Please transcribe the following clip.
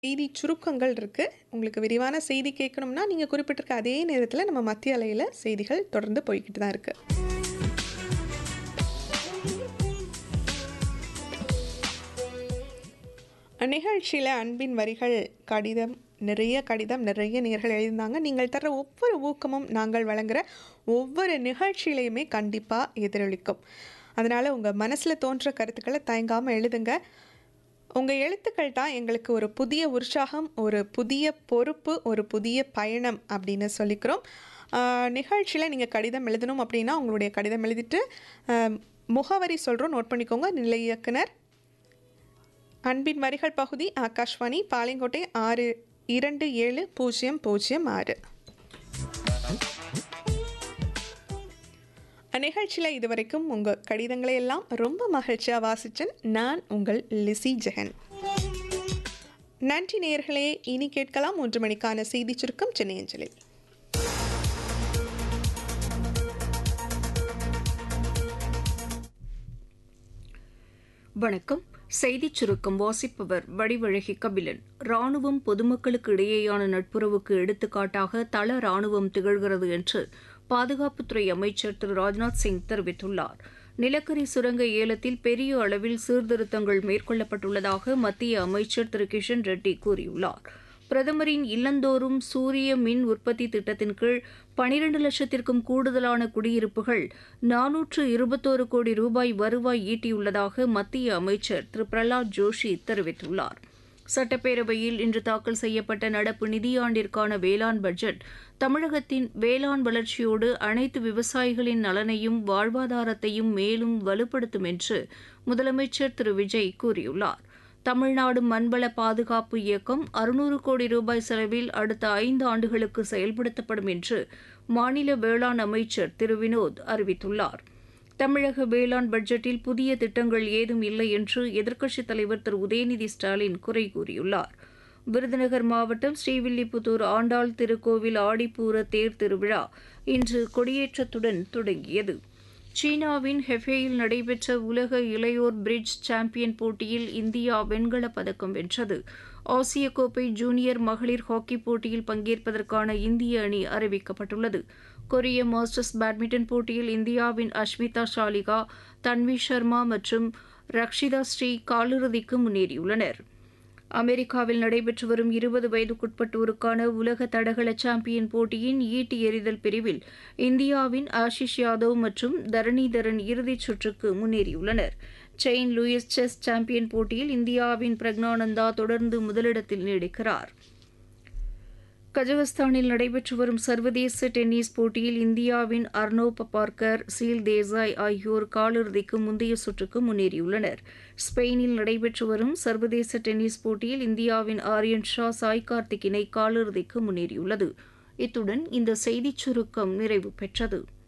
செய்தி சுருக்கங்கள் இருக்கு. உங்களுக்கு விரிவான செய்தி கேட்கணும்னா, நீங்க குறிப்பிட்டிருக்க அதே நேரத்தில நம்ம மத்திய அலையில செய்திகள் தொடர்ந்து போய்க்கிட்டு தான் இருக்கு. நிகழ்ச்சியில அன்பின் வரிகள் கடிதம் நிறைய கடிதம் நிறைய நேயர்கள் எழுதியிருந்தாங்க. நீங்கள் தர்ற ஒவ்வொரு ஊக்கமும் நாங்கள் வழங்குற ஒவ்வொரு நிகழ்ச்சியிலயுமே கண்டிப்பா எதிரொலிக்கும். அதனால உங்க மனசுல தோன்ற கருத்துக்கள தயங்காம எழுதுங்க. உங்க எழுத்துக்கள் தான் எங்களுக்கு ஒரு புதிய உற்சாகம், ஒரு புதிய பொறுப்பு, ஒரு புதிய பயணம் அப்படின்னு சொல்லிக்கிறோம். ஆ நிகழ்ச்சியில நீங்க கடிதம் எழுதணும் அப்படின்னா, உங்களுடைய கடிதம் எழுதிட்டு அ முகவரி சொல்றோம் நோட் பண்ணிக்கோங்க. நிலைய இயக்குனர் அன்பின் வரிகள் பகுதி ஆகாஷ்வாணி பாளையங்கோட்டை 627006. நிகழ்ச்சியில இதுவரைக்கும் உங்க கடிதங்களை எல்லாம் ரொம்ப மகிழ்ச்சியா வாசிச்சேன். நான் உங்கள் லிசி ஜெகன். நன்றி நேயர்களே! இனி கேட்கலாம் 3 மணிக்கான செய்தி சுருக்கம் சென்னை அஞ்சலில். வணக்கம் செய்திச் சுருக்கம் வாசிப்பவர் வடிவழகி கபிலன் ராணுவம் பொதுமக்களுக்கு இடையேயான நட்புறவுக்கு எடுத்துக்காட்டாக தள ராணுவம் திகழ்கிறது என்று பாதுகாப்புத்துறை அமைச்சர் திரு ராஜ்நாத் சிங் தெரிவித்துள்ளார் நிலக்கரி சுரங்க ஏலத்தில் பெரிய அளவில் சீர்திருத்தங்கள் மேற்கொள்ளப்பட்டுள்ளதாக மத்திய அமைச்சர் திரு கிஷன் ரெட்டி கூறியுள்ளார் பிரதமரின் இல்லந்தோறும் சூரிய மின் உற்பத்தி திட்டத்தின் கீழ் பனிரண்டு லட்சத்திற்கும் கூடுதலான குடியிருப்புகள் நானூற்று இருபத்தோரு கோடி ரூபாய் வருவாய் ஈட்டியுள்ளதாக மத்திய அமைச்சர் திரு பிரலாத் ஜோஷி தெரிவித்துள்ளார் சட்டப்பேரவையில் இன்று தாக்கல் செய்யப்பட்ட நடப்பு நிதியாண்டிற்கான வேளாண் பட்ஜெட் தமிழகத்தின் வேளாண் வளர்ச்சியோடு அனைத்து விவசாயிகளின் நலனையும் வாழ்வாதாரத்தையும் மேலும் வலுப்படுத்தும் என்று முதலமைச்சர் திரு விஜய் கூறியுள்ளார் தமிழ்நாடு மண்வள பாதுகாப்பு இயக்கம் அறுநூறு கோடி ரூபாய் செலவில் அடுத்த ஐந்து ஆண்டுகளுக்கு செயல்படுத்தப்படும் என்று மாநில வேளாண் அமைச்சர் திரு வினோத் அறிவித்துள்ளார் தமிழக வேளாண் பட்ஜெட்டில் புதிய திட்டங்கள் ஏதும் இல்லை என்று எதிர்க்கட்சித் தலைவர் திரு உதயநிதி ஸ்டாலின் குறை கூறியுள்ளார் விருதுநகர் மாவட்டம் ஸ்ரீவில்லிபுத்தூர் ஆண்டாள் திருக்கோவில் ஆடிப்பூர தேர் திருவிழா இன்று கொடியேற்றத்துடன் தொடங்கியது சீனாவின் ஹெஃபேயில் நடைபெற்ற உலக இளையோர் பிரிட்ஜ் சாம்பியன் போட்டியில் இந்தியா வெண்கலப் பதக்கம் வென்றது ஆசிய கோப்பை ஜூனியர் மகளிர் ஹாக்கி போட்டியில் பங்கேற்பதற்கான இந்திய அணி அறிவிக்கப்பட்டுள்ளது கொரிய மாஸ்டர்ஸ் பேட்மிண்டன் போட்டியில் இந்தியாவின் அஷ்மிதா ஷாலிகா தன்வி சர்மா மற்றும் ரக்ஷிதா ஸ்ரீ காலிறுதிக்கு முன்னேறியுள்ளனர் அமெரிக்காவில் நடைபெற்று வரும் இருபது வயதுக்குட்பட்டோருக்கான உலக தடகள சாம்பியன் போட்டியின் ஈட்டி எறிதல் பிரிவில் இந்தியாவின் ஆஷிஷ் யாதவ் மற்றும் தரணிதரன் இறுதிச் சுற்றுக்கு முன்னேறியுள்ளனர் செயின் லூயிஸ் செஸ் சாம்பியன் போட்டியில் இந்தியாவின் பிரக்னானந்தா தொடர்ந்து முதலிடத்தில் நீடிக்கிறார் கஜகஸ்தானில் நடைபெற்று வரும் சர்வதேச டென்னிஸ் போட்டியில் இந்தியாவின் அர்னோ பப்பார்கர் சீல் தேசாய் ஆகியோர் காலிறுதிக்கு முந்தைய சுற்றுக்கு முன்னேறியுள்ளனர் ஸ்பெயினில் நடைபெற்று வரும் சர்வதேச டென்னிஸ் போட்டியில் இந்தியாவின் ஆரியன் ஷா சாய் கார்த்திக் இணை காலிறுதிக்கு முன்னேறியுள்ளது இத்துடன் இந்த செய்திச் சுருக்கம் நிறைவு பெற்றது